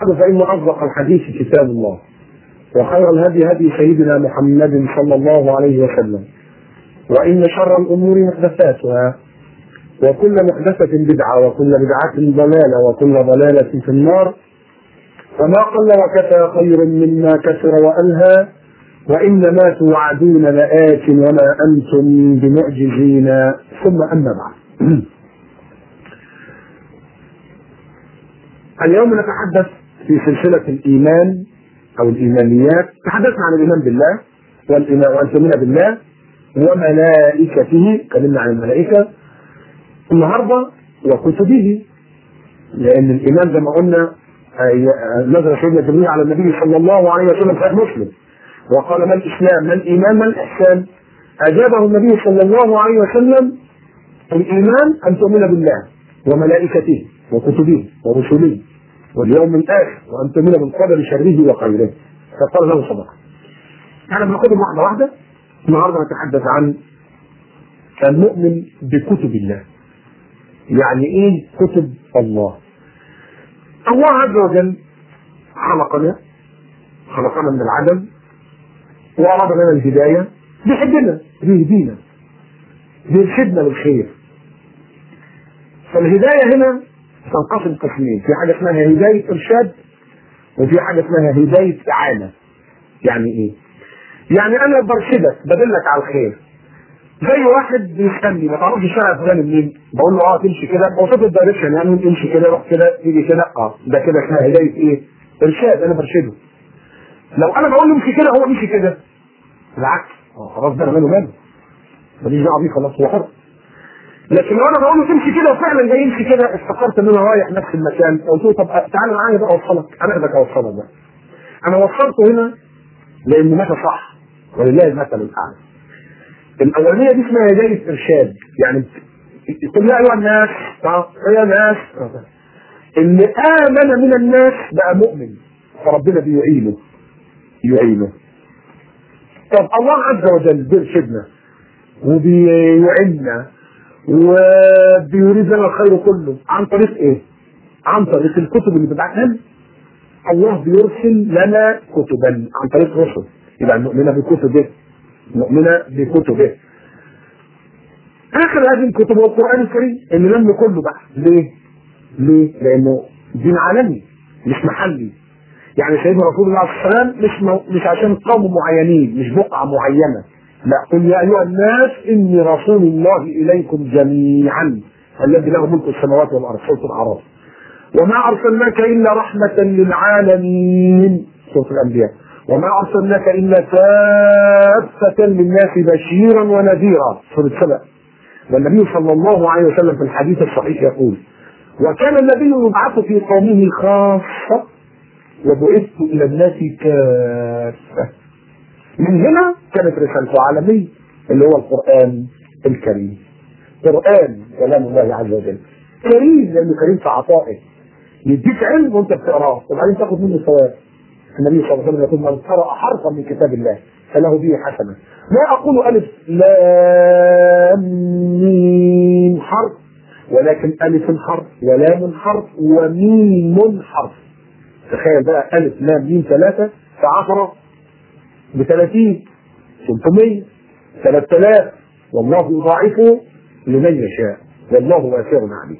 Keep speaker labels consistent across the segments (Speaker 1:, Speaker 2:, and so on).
Speaker 1: فإن أصدق الحديث كتاب الله وخير الهدي هدي سيدنا محمد صلى الله عليه وسلم وإن شر الأمور محدثاتها وكل محدثة بدعة وكل بدعة ضلالة وكل ضلالة في النار وما قل وكفى خير مما كثر وألهى وإنما توعدون لآت وما أنتم بمعجزين ثم أما بعد اليوم نتحدث في سلسلة الإيمان أو الإيمانيات تحدثنا عن الإيمان بالله والإيمان وأن تؤمن بالله وملائكته اتكلمنا عن الملائكة النهارده وكتبه لأن الإيمان زي ما قلنا نزل سيدنا جبريل على النبي صلى الله عليه وسلم في مسلم وقال ما الإسلام ما الإيمان ما الإحسان أجابه النبي صلى الله عليه وسلم الإيمان أن تؤمن بالله وملائكته وكتبه ورسله واليوم الآخر وأن تؤمن بالقدر شره وخيره فقال له صدق أنا بناخدهم واحدة واحدة النهارده نتحدث عن المؤمن بكتب الله يعني ايه كتب الله الله عز وجل خلقنا خلقنا من العدم وأراد لنا الهداية بيحبنا بيهدينا بيرشدنا للخير فالهداية هنا تنقسم قسمين في حاجة اسمها هداية إرشاد وفي حاجة اسمها هداية إعانة يعني إيه؟ يعني أنا برشدك بدلك على الخير زي واحد بيسالني ما تعرفش الشارع الفلاني منين بقول له اه تمشي كده بوصف الدايركشن يعني تمشي كده روح كده تيجي كده اه ده كده اسمها هدايه ايه؟ ارشاد انا برشده لو انا بقول له امشي كده هو مشي كده بالعكس اه خلاص ده انا ماله ماله ماليش دعوه بيه خلاص هو حر لكن لو انا بقول له تمشي كده وفعلا جاي يمشي كده افتكرت ان انا رايح نفس المكان قلت له طب تعالى معايا بقى اوصلك انا اخدك اوصلك بقى انا وصلته هنا لانه ماشي صح ولله المثل الاعلى الاولانيه دي اسمها هدايه ارشاد يعني قل يا ايها الناس يا ناس اللي امن من الناس بقى مؤمن فربنا بيعينه يعينه طب الله عز وجل بيرشدنا وبيعيننا وبيريد لنا الخير كله عن طريق ايه؟ عن طريق الكتب اللي بتبعتها لنا الله بيرسل لنا كتبا عن طريق رسل يبقى نؤمن بكتبه مؤمنة بكتبه اخر هذه الكتب هو القران الكريم اللي لم كله بقى ليه؟ ليه؟ لانه دين عالمي مش محلي يعني سيدنا رسول الله صلى الله عليه وسلم مش مو... مش عشان قوم معينين مش بقعه معينه لا قل يا ايها الناس اني رسول الله اليكم جميعا الذي له ملك السماوات والارض سوره الاعراف وما ارسلناك الا رحمه للعالمين سوره الانبياء وما ارسلناك الا كافه للناس بشيرا ونذيرا سوره سبأ والنبي صلى الله عليه وسلم في الحديث الصحيح يقول وكان النبي يبعث في قومه خاصه وبعثت الى الناس كافه من هنا كانت رسالته عالميه اللي هو القران الكريم قران كلام الله عز وجل كريم لانه كريم في عطائه يديك علم وانت بتقراه وبعدين تاخد منه ثواب النبي صلى الله عليه وسلم يقول من قرأ حرفا من كتاب الله فله به حسنة لا أقول ألف لام ميم حرف ولكن ألف حرف ولام حرف وميم حرف تخيل بقى ألف لام ميم ثلاثة في عشرة بثلاثين 300 3000 والله يضاعفه لمن يشاء والله واسع عليم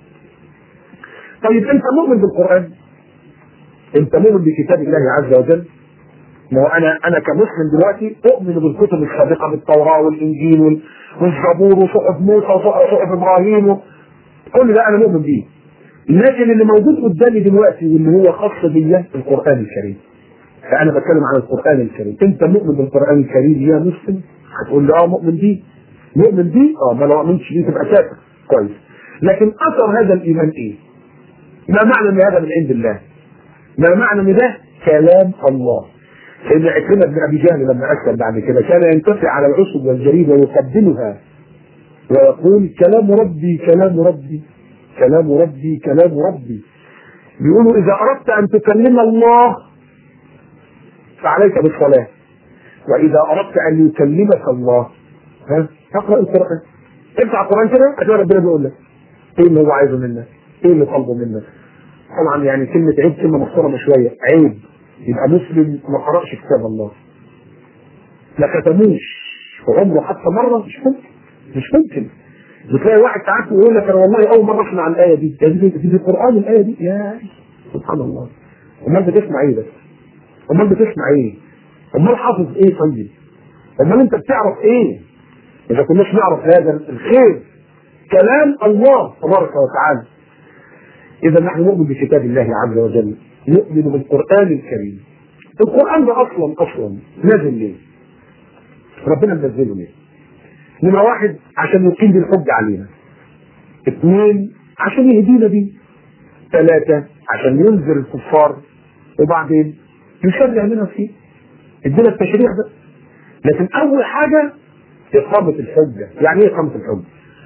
Speaker 1: طيب انت مؤمن بالقران انت مؤمن بكتاب الله عز وجل ما هو انا انا كمسلم دلوقتي اؤمن بالكتب السابقه بالتوراه والانجيل والزبور وصحف موسى وصحف ابراهيم كل ده انا مؤمن بيه لكن اللي موجود قدامي دلوقتي واللي هو خاص بيا القران الكريم فانا بتكلم عن القران الكريم انت مؤمن بالقران الكريم يا مسلم هتقول لي اه مؤمن بيه مؤمن بيه اه ما لو امنتش بيه تبقى كافر كويس لكن اثر هذا الايمان ايه؟ ما معنى ان هذا من عند الله؟ ما معنى ان ده كلام الله؟ سيدنا عكرمه بن ابي جهل لما اسلم بعد كده كان ينتفع على العصب والجريد ويقدمها ويقول كلام ربي كلام ربي كلام ربي كلام ربي بيقولوا اذا اردت ان تكلم الله فعليك بالصلاه واذا اردت ان يكلمك الله ها اقرا القران افتح القران كده هتلاقي ربنا بيقول لك ايه اللي هو عايزه منك؟ ايه اللي طالبه منك؟ طبعا يعني كلمه عيب كلمه محترمه شويه عيب يبقى مسلم ما قراش كتاب الله ما كتموش في عمره حتى مره مش ممكن مش ممكن بتلاقي واحد ساعات يقول لك انا والله اول مره اسمع الايه دي دي, دي, دي في القران الايه دي يا سبحان الله امال بتسمع ايه بس امال بتسمع ايه امال حافظ ايه طيب امال انت بتعرف ايه اذا كناش نعرف هذا الخير كلام الله تبارك وتعالى اذا نحن نؤمن بكتاب الله عز وجل نؤمن بالقران الكريم القران ده اصلا اصلا نازل ليه ربنا منزله ليه نمرة واحد عشان يقيم بالحج علينا اثنين عشان يهدينا بيه ثلاثة عشان ينذر الكفار وبعدين يشرع لنا فيه ادينا التشريع ده لكن اول حاجة اقامة الحجة يعني ايه اقامة الحجة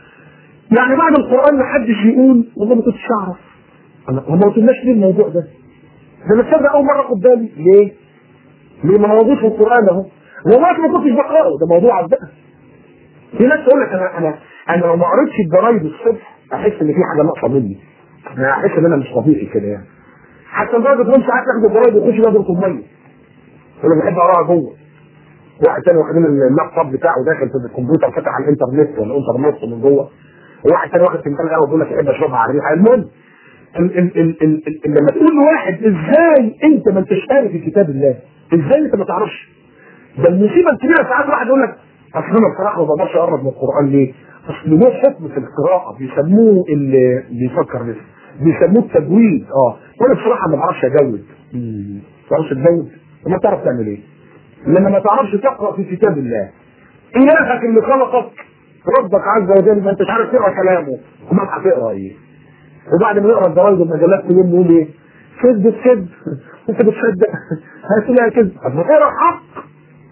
Speaker 1: يعني بعد القرآن ما حدش يقول والله ما كنتش اعرف انا ما قلتلناش ليه الموضوع ده ده انا السر اول مرة خد بالي ليه؟ ليه ما موجود في القرآن اهو والله ما كنتش بقراه ده موضوع بقى في ناس تقول لك انا انا انا لو ما قريتش الجرايد الصبح احس ان في حاجه ناقصه مني انا احس ان انا مش طبيعي كده يعني حتى لدرجه ان ساعات ياخد الجرايد ويخش بقى يضرب ميه انا بحب اقراها جوه واحد تاني واخدين اللابتوب بتاعه داخل في الكمبيوتر فاتح على الانترنت ولا الانترنت من جوه وواحد تاني واخد فنجان قهوه بيقول لك احب اشربها على الريحه المهم ال- ال- ال- ال- ال- لما تقول لواحد ازاي انت ما انتش قاري في كتاب الله ازاي انت ما تعرفش ده المصيبه الكبيره ساعات واحد يقول لك اصل انا بصراحه ما بقدرش اقرب من القران ليه؟ اصل له حكم في القراءه بيسموه اللي بيفكر لسه بيسموه التجويد اه وانا بصراحه ما بعرفش اجود ما تعرفش تجود ما تعرف تعمل ايه؟ لما ما تعرفش تقرا في كتاب الله الهك اللي خلقك ربك عز وجل ما انتش عارف تقرا كلامه امال هتقرا ايه؟ وبعد ما نقرا الجرايد والمجلات كل يوم نقول ايه؟ كذب كذب انت بتصدق هتلاقي كذب طب ما تقرا حق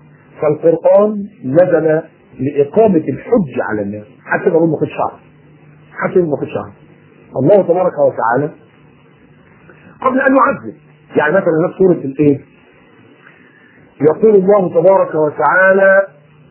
Speaker 1: فالقرآن نزل لإقامة الحج على الناس حتى لو ما كنتش أعرف حتى لو ما كنتش أعرف الله تبارك وتعالى قبل أن يعذب يعني مثلا في سورة الإيه؟ يقول الله تبارك وتعالى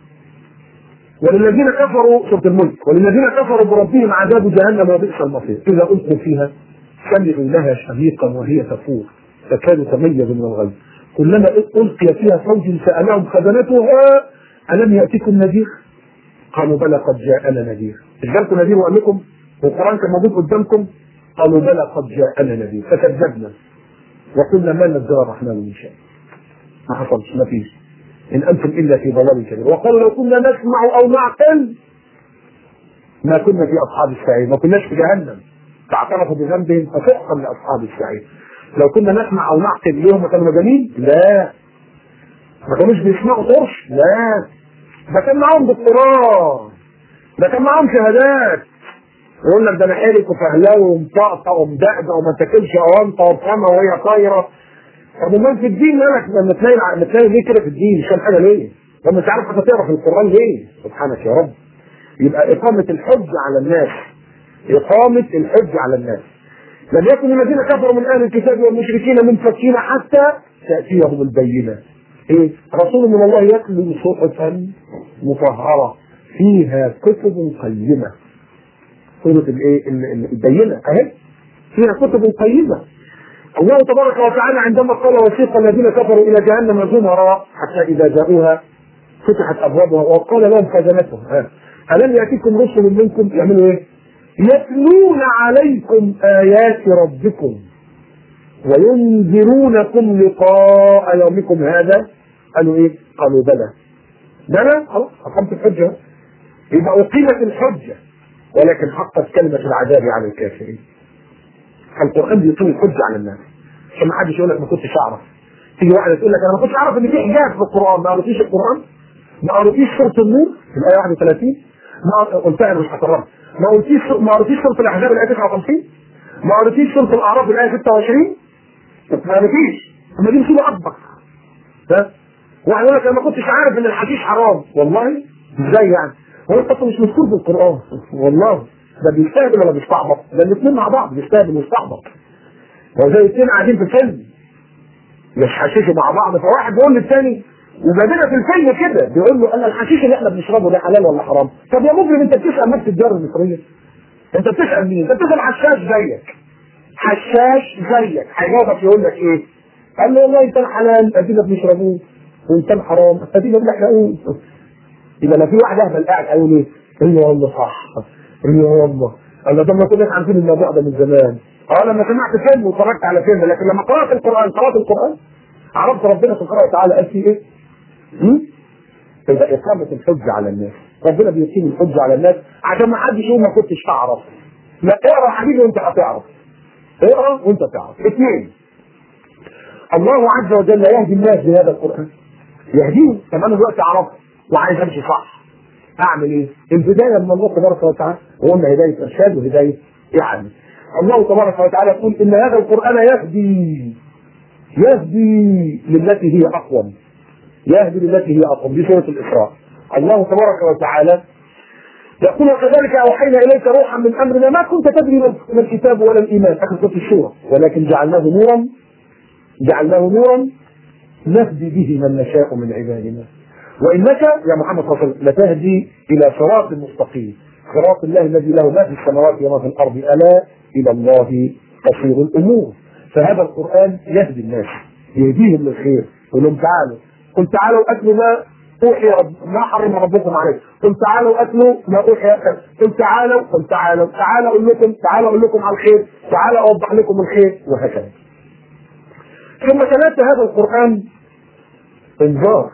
Speaker 1: وللذين كفروا سورة الملك وللذين كفروا بربهم عذاب جهنم وبئس المصير إذا ألقوا فيها سمعوا لها شهيقا وهي تفور تكاد تميز من الغيظ كلما ألقي فيها فوج سألهم خزنتها ألم يأتكم نذير؟ قالوا بلى قد جاءنا نذير مش جالكم نذير وقال لكم والقرآن كان موجود قدامكم قالوا بلى قد جاءنا نذير فكذبنا وقلنا ما نزل الرحمن من شيء ما حصلش ما فيش إن أنتم إلا في ضلال كبير وقالوا لو كنا نسمع أو نعقل ما كنا في أصحاب السعير ما كناش في جهنم فاعترفوا بذنبهم فسحقا لأصحاب السعير لو كنا نسمع او نعقل ليهم كانوا مجانين؟ لا ما كانوش بيسمعوا طرش؟ لا ده كان معاهم دكتوراه ده كان معاهم شهادات يقول لك ده انا حرك وفهلاوي ومطقطق ومدقدق وما تاكلش اوانطه وفهمه وهي طايره طب امال في الدين مالك لما تلاقي لما تلاقي ليه كده في الدين مش فاهم حاجه ليه؟ لما مش عارف هتقرا في القران ليه؟ سبحانك يا رب يبقى اقامه الحج على الناس اقامه الحج على الناس لم يكن الذين كفروا من اهل الكتاب والمشركين منفكين حتى تاتيهم البينه. ايه؟ رسول من الله يتلو صحفا مطهره فيها كتب قيمه. سوره الايه؟ البينه اهي فيها كتب قيمه. الله تبارك وتعالى عندما قال وسيق الذين كفروا الى جهنم زمرا حتى اذا جاءوها فتحت ابوابها وقال لهم خزنتها الم ياتيكم رسل منكم يعملوا ايه؟ يتلون عليكم آيات ربكم وينذرونكم لقاء يومكم هذا قالوا ايه؟ قالوا بلى بلى خلاص أقمت الحجة يبقى أقيمت الحجة ولكن حقت كلمة العذاب على الكافرين فالقرآن بيقيم الحجة على الناس عشان ما حدش يقول لك ما كنتش أعرف تيجي واحدة تقول لك أنا ما كنتش أعرف إن في حجاب في القرآن ما قريتيش القرآن ما قريتيش سورة النور في الآية 31 ما قلتها مش هكررها ما قلتيش ما قريتيش سوره الاحزاب الايه 59 ما قريتيش سوره الاعراف الايه 26 ما قريتيش اما دي مصيبه اكبر ها واحد يقول لك انا ما كنتش عارف ان الحشيش حرام والله ازاي يعني هو انت مش مذكور في القران والله ده بيستهبل ولا بيستعبط ده الاثنين مع بعض بيستهبل ويستعبط هو زي الاثنين قاعدين في فيلم مش حشيشوا مع بعض فواحد بيقول للثاني وبعدين في الفيلم كده بيقول له انا الحشيش اللي احنا بنشربه ده حلال ولا حرام؟ طب يا مجرم انت بتسال نفس الدار المصريه؟ انت بتسال مين؟ انت بتسال حشاش زيك حشاش زيك هيجاوبك يقول لك ايه؟ قال له والله انسان حلال ادينا بنشربوه وانسان حرام ادينا بنحرقوه يبقى لو في واحد اهبل قاعد هيقول ايه؟ ايوه والله صح ايوه والله الله ده ما كناش عارفين الموضوع ده من زمان اه لما سمعت فيلم واتفرجت على فيلم لكن لما قرات القران قرات القران عرفت ربنا سبحانه وتعالى قال فيه ايه؟ هم؟ يبقى اقامه الحجه على الناس ربنا بيقيم الحجه على الناس عشان ما حدش يقول ما كنتش تعرف لا اقرا يا حبيبي وانت هتعرف اقرا وانت تعرف اثنين الله عز وجل يهدي الناس بهذا القران يهديهم كمان دلوقتي عرفت وعايز امشي صح اعمل ايه؟ البدايه من الله تبارك وتعالى وقلنا هدايه ارشاد وهدايه يعني الله تبارك وتعالى يقول ان هذا القران يهدي يهدي للتي هي اقوم يهدي للتي هي اقوم دي سوره الاسراء الله تبارك وتعالى يقول وكذلك اوحينا اليك روحا من امرنا ما كنت تدري ما الكتاب ولا الايمان اخر سوره الشورى ولكن جعلناه نورا جعلناه نورا نهدي به من نشاء من عبادنا وانك يا محمد صلى الله عليه وسلم لتهدي الى صراط مستقيم صراط الله الذي له ما في السماوات وما في الارض الا الى الله تصير الامور فهذا القران يهدي الناس يهديهم للخير يقول لهم تعالوا قل تعالوا اتلوا ما اوحي رب ما حرم ربكم عليكم قل تعالوا اتلوا ما اوحي قل تعالوا قل تعالوا تعالوا اقول لكم تعالوا اقول لكم على الخير تعالوا اوضح لكم الخير وهكذا ثم ثلاثة هذا القرآن انذار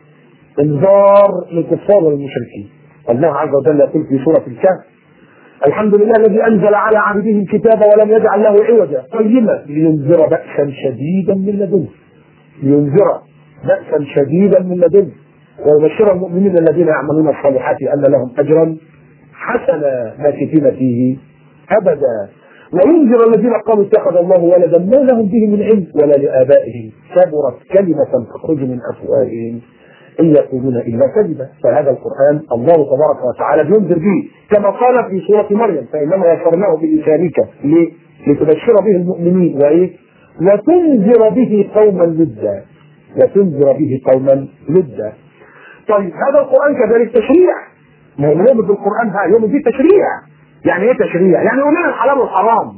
Speaker 1: انذار للكفار والمشركين الله عز وجل يقول في سورة الكهف الحمد لله الذي انزل على عبده الكتاب ولم يجعل له عوجا قيما لينذر بأسا شديدا من لدنه لينذر بأسا شديدا من لدنه ويبشر المؤمنين الذين يعملون الصالحات ان لهم اجرا حسنا ماكثين فيه ابدا وينذر الذين قالوا اتخذ الله ولدا ما لهم به من علم ولا لابائهم كبرت كلمه تخرج من افواههم ان يقولون الا كذبا فهذا القران الله تبارك وتعالى بينذر به كما قال في سوره مريم فانما يسرناه بلسانك لتبشر به المؤمنين وايه وتنذر به قوما لدا وتنذر به قوما لدا طيب هذا القران كذلك تشريع ما هو يؤمن بالقران ها يؤمن به تشريع يعني ايه تشريع؟ يعني يقول لنا الحلال والحرام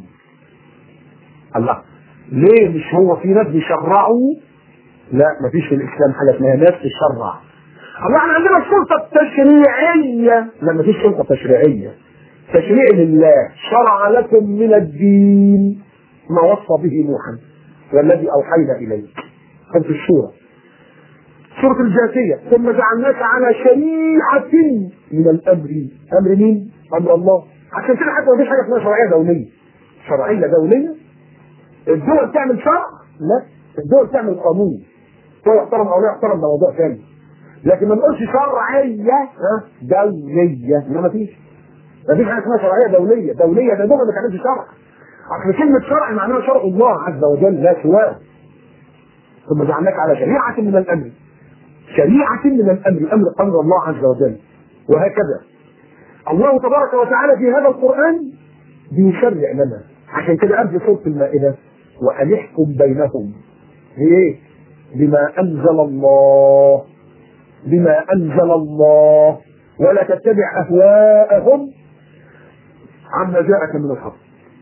Speaker 1: الله ليه مش هو في ناس بيشرعوا لا مفيش في الاسلام حاجه اسمها ناس تشرع الله احنا عندنا السلطه التشريعيه لا مفيش سلطه تشريعيه تشريع لله شرع لكم من الدين ما وصى به نوحا والذي اوحينا اليك كان في الشورى سورة الجاثية ثم جعلناك على شريعة من الأمر أمر مين؟ أمر الله عشان كده حتى مفيش حاجة اسمها شرعية دولية شرعية دولية الدول تعمل شرع؟ لا الدول تعمل قانون هو يحترم أو لا يحترم ده موضوع ثاني لكن ما نقولش شرعية ها دولية ما مفيش مفيش حاجة اسمها شرعية دولية دولية ده دول ما تعملش شرع أصل كلمة شرع معناها شرع الله عز وجل لا سواه ثم جعلناك على شريعة من الأمر شريعة من الأمر أمر أمر الله عز وجل وهكذا الله تبارك وتعالى في هذا القرآن بيشرع لنا عشان كده قبل سورة المائدة وأن احكم بينهم بإيه؟ بما أنزل الله بما أنزل الله ولا تتبع أهواءهم عما جاءك من الحق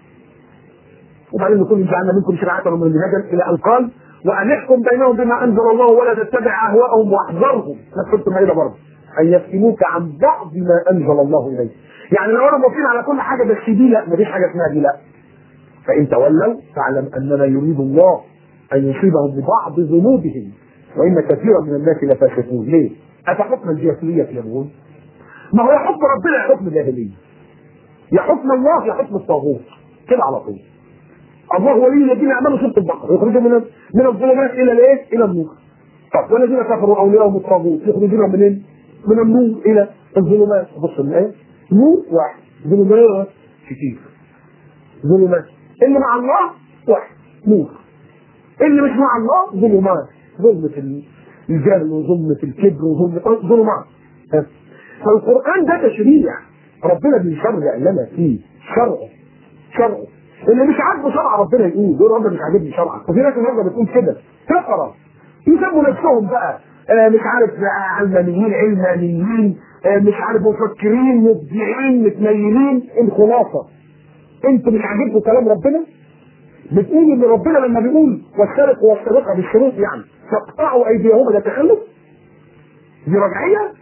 Speaker 1: وبعدين نقول جعلنا منكم شرعة ومن منهجا إلى أن قال وأن احكم بينهم بما أنزل الله ولا تتبع أهواءهم واحذرهم نفس المائدة برضه أن يفتنوك عن بعض ما أنزل الله إليك يعني لو أنا موافقين على كل حاجة بس دي لا مفيش حاجة اسمها دي لا فإن تولوا فاعلم أنما يريد الله أن يصيبهم ببعض ذنوبهم وإن كثيرا من الناس لفاسقون ليه؟ أفحكم الجاهلية يبغون؟ ما هو يا حكم ربنا يا حكم الجاهلية يا حكم الله يا حكم الطاغوت كده على طول الله ولي الذين امنوا سوره البقره يخرجوا من من الظلمات الى الايه؟ الى النور. طب والذين كفروا اولياءهم الطاغوت يخرجون منين؟ من النور الى الظلمات بص الايه؟ نور واحد ظلمات كتير ظلمات اللي مع الله واحد نور اللي مش مع الله ظلمات ظلمة الجهل وظلمة الكبر وظلمة ظلمات فالقرآن ده تشريع ربنا بيشرع لنا فيه شرعه شرعه اللي مش عاجبه شرع ربنا يقول يقول ربنا مش عاجبني شرعك وفي ناس النهارده بتقول كده كفره يسموا نفسهم بقى آه مش عارف علمانيين علمانيين آه مش عارف مفكرين مبدعين متنيلين الخلاصه انتوا مش عاجبكم كلام ربنا بتقول ان ربنا لما بيقول والسارق والسارقه بالشروط يعني فاقطعوا ايديهما ده تخلف دي رجعيه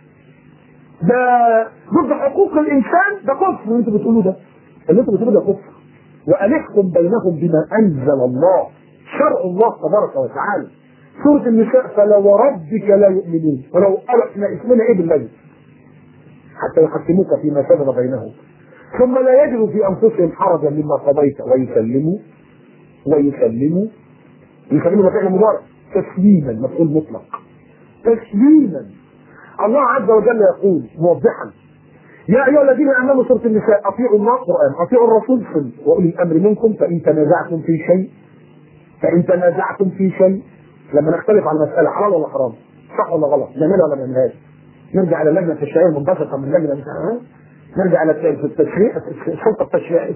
Speaker 1: ده ضد حقوق الانسان ده كفر اللي انتوا بتقولوه ده اللي انتوا بتقولوه ده كفر والحكم بينهم بما انزل الله شرع الله تبارك وتعالى سورة النساء فلا وربك لا يؤمنون ولو قالوا احنا اسمنا ايه بالله حتى يحكموك فيما شجر بينهم ثم لا يجدوا في انفسهم حرجا مما قضيت ويسلموا ويسلموا يسلموا ده فعل مضارع تسليما مفعول مطلق تسليما الله عز وجل يقول موضحا يا ايها الذين امنوا سوره النساء اطيعوا الله قران اطيعوا الرسول سنه واولي الامر منكم فان تنازعتم في شيء فان تنازعتم في شيء لما نختلف على المساله حلال ولا حرام صح ولا غلط نعملها ولا ما نعملهاش نرجع الى اللجنه التشريعيه المنبثقه من اللجنه مش عارف نرجع الى التشريع السلطه التشريعيه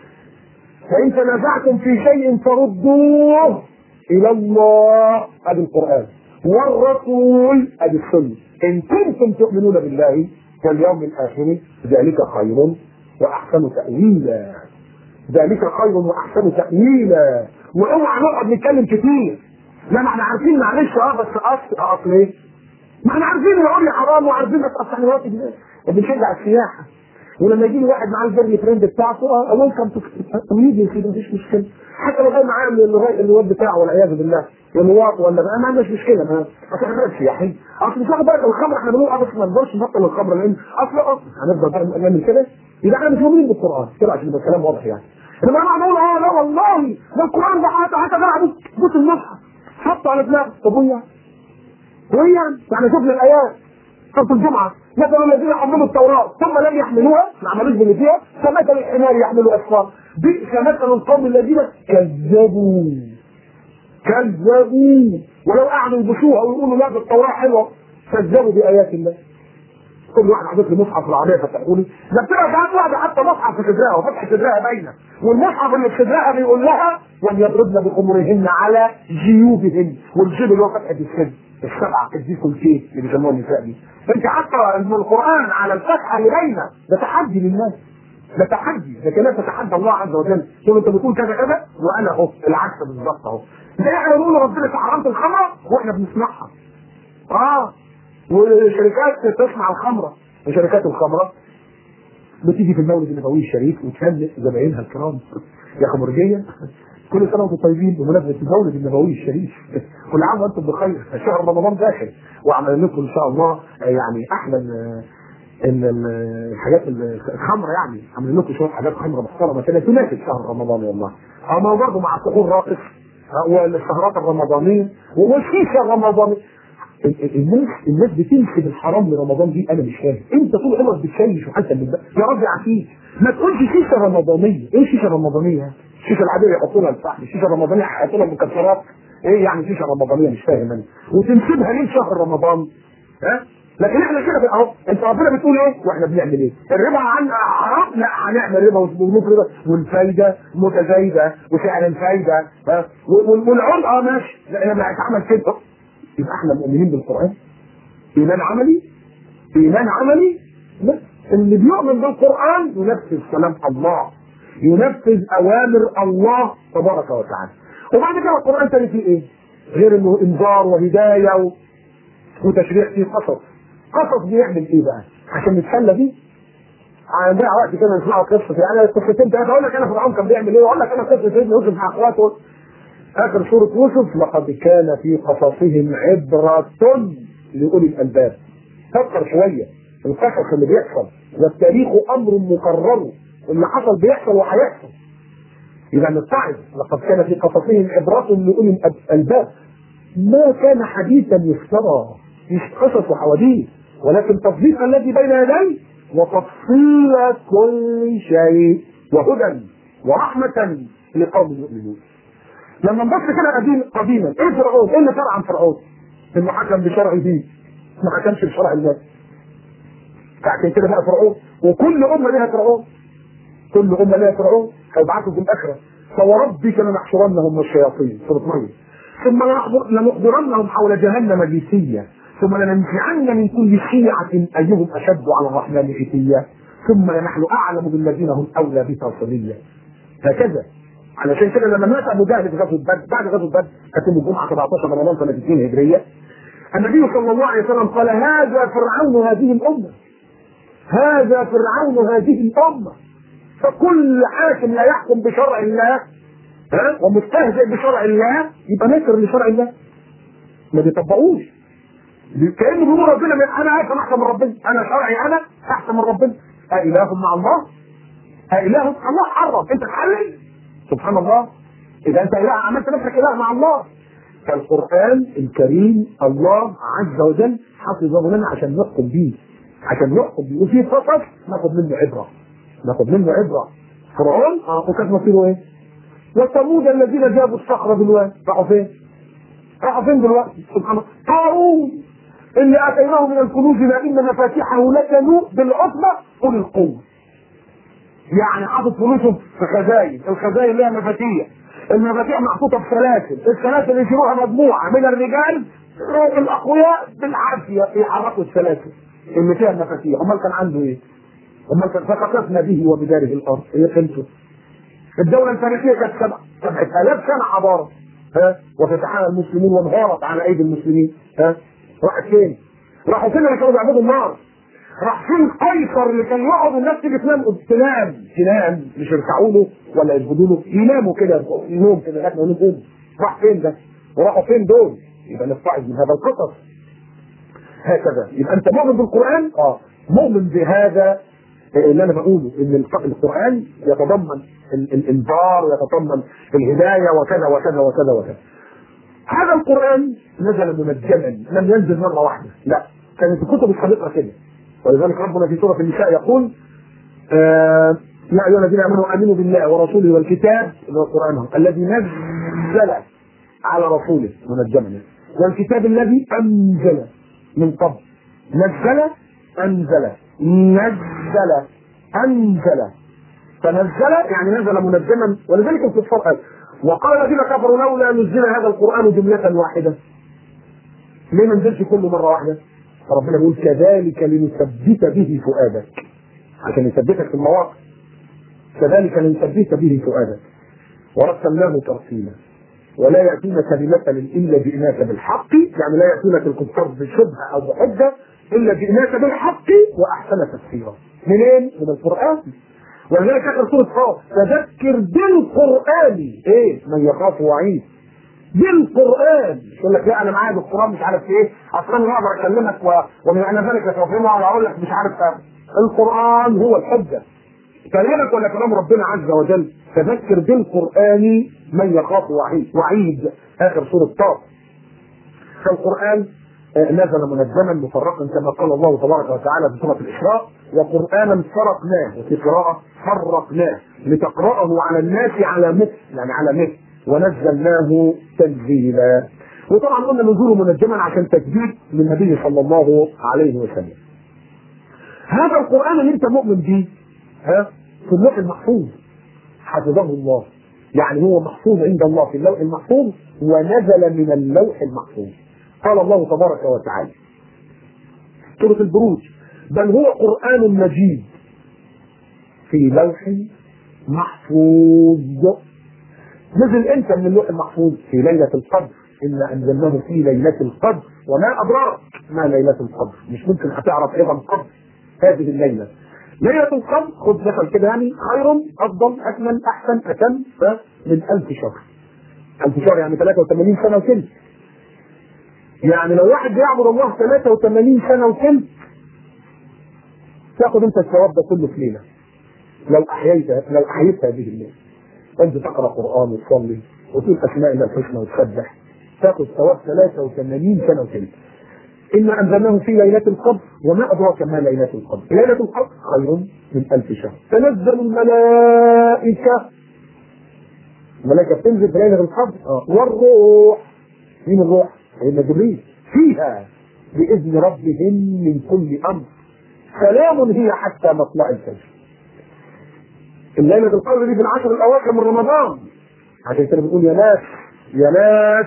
Speaker 1: فان تنازعتم في شيء فردوه الى الله ادي القران والرسول ادي السنه ان كنتم تؤمنون بالله واليوم الاخر ذلك خير واحسن تاويلا ذلك خير واحسن تاويلا واوعى نقعد نتكلم كتير لا ما احنا عارفين معلش اه بس اصل اصل ايه؟ ما احنا عارفين العمر حرام وعارفين بس اصل احنا دلوقتي بنشجع السياحه ولما يجي لي واحد معاه الفيرلي فريند بتاعته اه ويلكم تو يجي كده مفيش مشكله حتى لو جاي معاه الواد بتاعه والعياذ بالله الواط ولا ما عندناش مشكله ما اصل احنا بلد سياحي اصل مش واخد بالك الخمر احنا بنقول اه بس ما نقدرش نبطل الخمر لان اصل اصل هنفضل بقى نعمل كده يبقى احنا مش مؤمنين بالقران كده عشان يبقى الكلام واضح يعني انما انا بقول اه لا والله ده القران ده حتى حتى جرى بص بص المصحف حطه على دماغه طب ويا ويا يعني شفنا الايات سوره الجمعه مثل الذين حملوا التوراه ثم لم يحملوها ما عملوش باللي فيها كمثل الحمار يحمل اسفار بئس مثل القوم الذين كذبوا كذبوا ولو قعدوا يبشوها ويقولوا لا ده التوراه حلوه كذبوا بايات الله كل واحد حاطط لي مصحف العربيه فتحوا لي ده بتبقى ساعات واحده حتى مصحف في صدرها وفتح صدرها باينه والمصحف اللي في صدرها بيقول لها وليضربن بخمرهن على جيوبهن والجيب اللي هو فتحه السن السبعه الديك والكيك اللي بيسموها النساء دي انت حتى القران على الفتحه اللي باينه ده تحدي للناس ده تحدي ده كلام تتحدى الله عز وجل شوف انت بتقول كذا كذا وانا اهو العكس بالظبط اهو زي احنا بنقول ربنا حرمت الخمره واحنا بنسمعها اه وشركات تصنع الخمره وشركات الخمره بتيجي في المولد النبوي الشريف وتهنئ زباينها الكرام يا خمرجيه كل سنه وانتم طيبين بمناسبه المولد النبوي الشريف كل عام وانتم بخير شهر رمضان داخل وعمل لكم ان شاء الله يعني احلى الحاجات الخمره يعني عاملين لكم شويه حاجات خمره محترمه كده تناسب شهر رمضان والله اما برضه مع السحور راقص والسهرات الرمضانيه والشيشه الرمضانيه الناس الناس بتنسب الحرام لرمضان دي انا مش فاهم انت طول عمرك بتشيش وحتى من يا رب عافيك ما تقولش شيشه رمضانيه ايه شيشه رمضانيه الشيشه العاديه يحطوا لها الفحم الشيشه الرمضانيه يحطوا لها مكسرات ايه يعني شيشه رمضانيه مش فاهم انا وتنسبها ليه شهر رمضان ها لكن احنا كده اهو انت ربنا بتقول ايه واحنا بنعمل ايه الربا عن حرام لا هنعمل ربا ونموت ربا والفايده متزايده وسعر الفايده ها والعرض اه ماشي لا لما هيتعمل كده يبقى احنا مؤمنين بالقران ايمان عملي ايمان عملي بس اللي بيؤمن بالقران ينفذ كلام الله ينفذ اوامر الله تبارك وتعالى وبعد كده القران تاني فيه ايه؟ غير انه انذار وهدايه و... وتشريع فيه قصص قصص بيعمل ايه بقى؟ عشان نتسلى بيه عندنا وقت كده نسمعوا قصه يعني قصتين ثلاثه اقول لك انا فرعون كان بيعمل ايه واقول لك انا قصه سيدنا يوسف مع اخواته اخر سوره يوسف لقد كان في قصصهم عبره لاولي الالباب فكر شويه القصص اللي بيحصل والتاريخ امر مقرر اللي حصل بيحصل وهيحصل يبقى نتعظ لقد كان في قصصهم عبرة لأولي الألباب ما كان حديثا يفترى مش قصص وحواديت ولكن تصديق الذي بين يديه وتفصيل كل شيء وهدى ورحمة لقوم يؤمنون لما نبص كده قديم قديما ايه فرعون؟ ايه اللي فرع عن فرعون؟ انه حكم بشرع دين ما حكمش بشرع الله عشان كده بقى فرعون وكل امه لها فرعون كل امه لها فرعون هيبعثوا في الاخره فوربك لنحشرنهم والشياطين سوره مريم ثم لنحضرنهم حول جهنم جثيا ثم لننزعن من كل شيعة أيهم أشد على الرحمن عتيا ثم لنحن أعلم بالذين هم أولى بها صليا هكذا علشان كده لما مات ابو جهل في غزوه بدر بعد غزوه بدر كانت يوم الجمعه 17 رمضان سنه 2 هجريه النبي صلى الله عليه وسلم قال هذا فرعون هذه الامه هذا فرعون هذه الامه فكل حاكم لا يحكم بشرع الله ها ومستهزئ بشرع الله يبقى نكر لشرع الله ما بيطبقوش كانه بيقول ربنا من انا افهم احسن من ربنا انا شرعي انا احسن من ربنا أإله مع الله؟ أإله الله حرم أنت تحلل سبحان الله إذا أنت إله عملت نفسك إله مع الله فالقرآن الكريم الله عز وجل حفظه لنا عشان نحكم بيه عشان نحكم بيه وفي قصص ناخد منه عبرة ناخد منه عبرة فرعون اه وكانت مصيره ايه؟ وثمود الذين جابوا الصخرة بالواد راحوا فين؟ راحوا فين دلوقتي؟ سبحان الله قارون اللي اتيناه من الكنوز لان مفاتيحه لكنوا بالعصبة اولي القوة يعني حاطط فلوسهم في خزاين الخزاين لها مفاتيح المفاتيح محطوطه في سلاسل السلاسل يشيلوها مجموعه من الرجال الاقوياء بالعافيه يحركوا السلاسل اللي فيها المفاتيح امال كان عنده ايه؟ امال كان فخسفنا به وبداره الارض هي قيمته الدولة الفارسية كانت سبع سبعة آلاف سنة حضارة ها وفتحها المسلمون وانهارت على أيدي المسلمين ها راحت فين؟ راحوا فين اللي كانوا بيعبدوا النار؟ راح فين قيصر اللي كان يقعد الناس تيجي تنام تنام تنام مش يركعوا له ولا يسجدوا له يناموا كده ينوم كده لغايه ما يقوم راح فين ده؟ وراحوا فين دول؟ يبقى نستعذ من هذا القصص هكذا يبقى انت مؤمن بالقران؟ اه مؤمن بهذا اللي انا بقوله ان القران يتضمن الانذار ويتضمن الهدايه وكذا وكذا وكذا وكذا. هذا القران نزل منجما لم ينزل مره واحده، لا كانت الكتب السابقه كده. ولذلك ربنا في سوره النساء يقول آه يا ايها الذين امنوا امنوا بالله ورسوله والكتاب اللي هو القران الذي نزل على رسوله منجما والكتاب الذي انزل من قبل نزل انزل نزل انزل فنزل يعني نزل منجما ولذلك الكفار قال وقال الذين كفروا لولا نزل هذا القران جمله واحده ليه ما نزلش كله مره واحده فربنا بيقول كذلك لنثبت به فؤادك عشان يثبتك في المواقف كذلك لنثبت به فؤادك ورسلناه ترسيلا ولا يأتونك بمثل إلا جئناك بالحق يعني لا يأتونك الكفار بشبهة أو بحجة إلا جئناك بالحق وأحسن تفسيرا منين؟ من القرآن ولذلك آخر سورة قاف فذكر بالقرآن إيه؟ من يخاف وعيد بالقران يقول لك لا انا معايا بالقران مش عارف ايه اصلا انا اقدر اكلمك و... ومن انا ذلك تفهمه ولا اقول لك مش عارف أه. القران هو الحجه كلامك ولا كلام ربنا عز وجل فذكر بالقران من يخاف وعيد وعيد اخر سوره طه فالقران نزل منجما مفرقا كما قال الله تبارك وتعالى في سوره الاسراء وقرانا فرقناه وفي قراءه فرقناه لتقراه على الناس على مثل يعني على مثل ونزلناه تنزيلا وطبعا قلنا نزوله منجما عشان تجديد للنبي صلى الله عليه وسلم هذا القران اللي انت مؤمن به ها في اللوح المحفوظ حفظه الله يعني هو محفوظ عند الله في اللوح المحفوظ ونزل من اللوح المحفوظ قال الله تبارك وتعالى سورة البروج بل هو قرآن مجيد في لوح محفوظ نزل امتى من اللوح المحفوظ في ليلة القدر إنا أنزلناه في ليلة القدر وما أدراك ما ليلة القدر مش ممكن هتعرف إيه القدر هذه الليلة ليلة القدر خد مثل كده يعني خير أفضل أكمل أحسن أتم من ألف شهر ألف شهر يعني 83 سنة وثلث يعني لو واحد بيعبد الله 83 سنة وثلث تاخد أنت الثواب ده كله في ليلة لو أحييت لو أحييت هذه الليلة انت تقرا قران وتصلي وتقول اسماء الله الحسنى وتسبح تاخذ ثواب 83 سنه وثلث انا انزلناه في ليله القدر وما ادراك ما ليله القدر ليله القدر خير من ألف شهر تنزل الملائكه الملائكه بتنزل في ليله القدر آه. والروح مين الروح؟ سيدنا جبريل فيها باذن ربهم من كل امر سلام هي حتى مطلع الفجر الليلة القدر دي في العشر الأواخر من رمضان عشان كده بنقول يا ناس يا ناس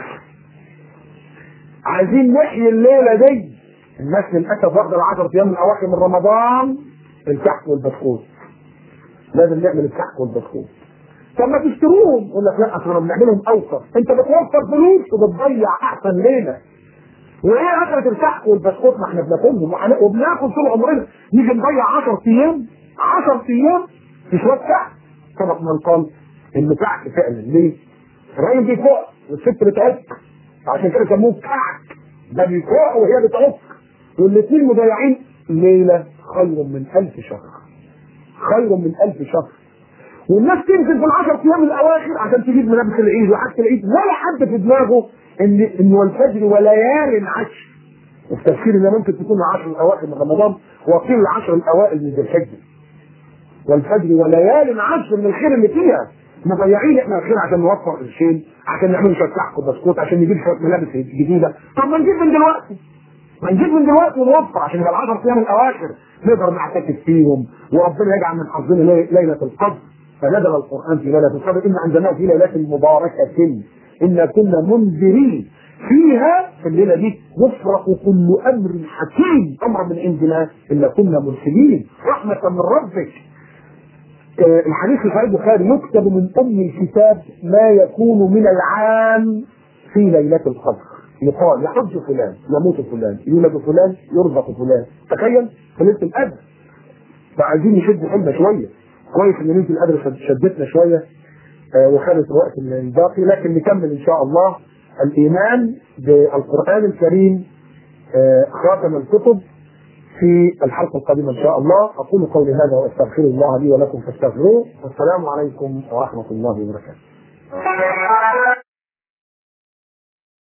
Speaker 1: عايزين نحيي الليلة دي الناس للأسف واخدة العشر أيام الأواخر من رمضان الكحك والبسكوت لازم نعمل الكحك والبسكوت طب ما تشتروهم يقول لك لا اصل بنعملهم اوفر انت بتوفر فلوس وبتضيع احسن ليله وايه اخرة الكحك والبسكوت ما احنا بناكلهم وحن- وبناكل طول عمرنا نيجي نضيع 10 ايام 10 ايام في شويه كحك سبق من قال انه كعك فعلا ليه؟ الراجل بيفوق والست بتعك عشان كده سموه كعك ده بيفوق وهي بتعك والاثنين مضيعين ليله خير من ألف شهر خير من ألف شهر والناس تنزل في العشر ايام الاواخر عشان تجيب ملابس العيد وحاجه العيد ولا حد في دماغه ان ان والفجر وليال عشر وفي تفسير ان ممكن تكون العشر الاواخر من رمضان وقيل العشر الاوائل من ذي الحجه والفجر وليال عشر من الخير اللي فيها مضيعين احنا الخير عشان نوفر قرشين عشان نعمل شويه كحك وبسكوت عشان نجيب شويه ملابس جديده طب ما نجيب من دلوقتي ما نجيب من دلوقتي ونوفر عشان يبقى العشر ايام الاواخر نقدر نعتكف فيهم وربنا يجعل من حظنا لي- ليله القدر فنزل القران في ليله القدر ان انزلناه في ليله مباركه انا كنا منذرين فيها في الليله دي يفرق كل امر حكيم امر من عندنا الا كنا مرسلين رحمه من ربك آه، الحديث في صحيح البخاري يكتب من ام الكتاب ما يكون من العام في ليله القدر يقال يحج فلان يموت فلان يولد فلان يرزق فلان تخيل في ليله القدر فعايزين نشد حيلنا شويه كويس ان ليله القدر شد- شدتنا شويه آه، وخدت الوقت الباقي لكن نكمل ان شاء الله الايمان بالقران الكريم آه، خاتم الكتب في الحلقه القادمه ان شاء الله اقول قولي هذا واستغفر الله لي ولكم فاستغفروه والسلام عليكم ورحمه الله وبركاته